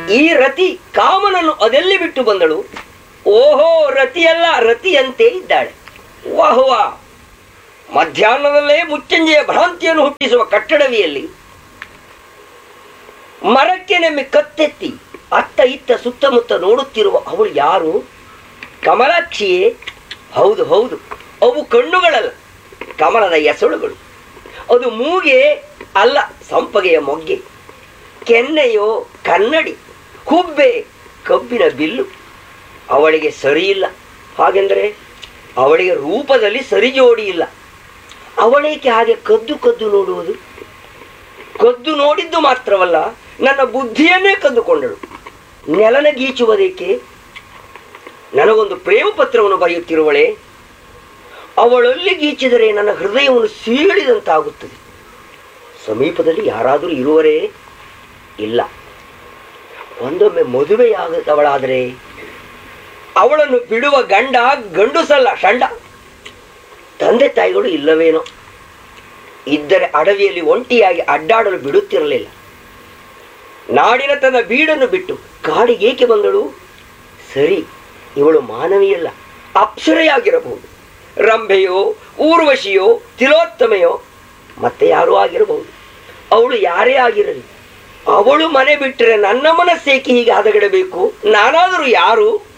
ಈ ರತಿ ಕಾಮನನ್ನು ಅದೆಲ್ಲಿ ಬಿಟ್ಟು ಬಂದಳು ಓಹೋ ರತಿಯಲ್ಲ ರತಿಯಂತೆ ಇದ್ದಾಳೆ ವಾಹ್ ವಾಹ್ ಮಧ್ಯಾಹ್ನದಲ್ಲೇ ಮುಚ್ಚಂಜೆಯ ಭ್ರಾಂತಿಯನ್ನು ಹುಟ್ಟಿಸುವ ಕಟ್ಟಡವಿಯಲ್ಲಿ ಮರಕ್ಕೆ ನೆಮ್ಮಿ ಕತ್ತೆತ್ತಿ ಅತ್ತ ಇತ್ತ ಸುತ್ತಮುತ್ತ ನೋಡುತ್ತಿರುವ ಅವಳು ಯಾರು ಕಮಲಾಕ್ಷಿಯೇ ಹೌದು ಹೌದು ಅವು ಕಣ್ಣುಗಳಲ್ಲ ಕಮಲದ ಎಸಳುಗಳು ಅದು ಮೂಗೆ ಅಲ್ಲ ಸಂಪಗೆಯ ಮೊಗ್ಗೆ ಕೆನ್ನೆಯೋ ಕನ್ನಡಿ ಹುಬ್ಬೆ ಕಬ್ಬಿನ ಬಿಲ್ಲು ಅವಳಿಗೆ ಸರಿಯಿಲ್ಲ ಹಾಗೆಂದರೆ ಅವಳಿಗೆ ರೂಪದಲ್ಲಿ ಸರಿ ಜೋಡಿ ಇಲ್ಲ ಅವಳೇಕೆ ಹಾಗೆ ಕದ್ದು ಕದ್ದು ನೋಡುವುದು ಕದ್ದು ನೋಡಿದ್ದು ಮಾತ್ರವಲ್ಲ ನನ್ನ ಬುದ್ಧಿಯನ್ನೇ ಕದ್ದುಕೊಂಡಳು ನೆಲನ ಗೀಚುವುದೇಕೆ ನನಗೊಂದು ಪ್ರೇಮ ಪತ್ರವನ್ನು ಬರೆಯುತ್ತಿರುವಳೆ ಅವಳಲ್ಲಿ ಗೀಚಿದರೆ ನನ್ನ ಹೃದಯವನ್ನು ಸೀಳಿದಂತಾಗುತ್ತದೆ ಸಮೀಪದಲ್ಲಿ ಯಾರಾದರೂ ಇರುವರೇ ಇಲ್ಲ ಒಂದೊಮ್ಮೆ ಮದುವೆಯಾಗದವಳಾದರೆ ಅವಳನ್ನು ಬಿಡುವ ಗಂಡ ಗಂಡುಸಲ್ಲ ಷಂಡ ತಂದೆ ತಾಯಿಗಳು ಇಲ್ಲವೇನೋ ಇದ್ದರೆ ಅಡವಿಯಲ್ಲಿ ಒಂಟಿಯಾಗಿ ಅಡ್ಡಾಡಲು ಬಿಡುತ್ತಿರಲಿಲ್ಲ ನಾಡಿನ ತನ್ನ ಬೀಡನ್ನು ಬಿಟ್ಟು ಕಾಡಿಗೇಕೆ ಬಂದಳು ಸರಿ ಇವಳು ಮಾನವಿಯಲ್ಲ ಅಪ್ಸರೆಯಾಗಿರಬಹುದು ರಂಭೆಯೋ ಊರ್ವಶಿಯೋ ತಿಲೋತ್ತಮೆಯೋ ಮತ್ತೆ ಯಾರೂ ಆಗಿರಬಹುದು ಅವಳು ಯಾರೇ ಆಗಿರಲಿ ಅವಳು ಮನೆ ಬಿಟ್ಟರೆ ನನ್ನ ಮನಸ್ಸೇಕೆ ಹೀಗೆ ಹದಗೆಡಬೇಕು ನಾನಾದರೂ ಯಾರು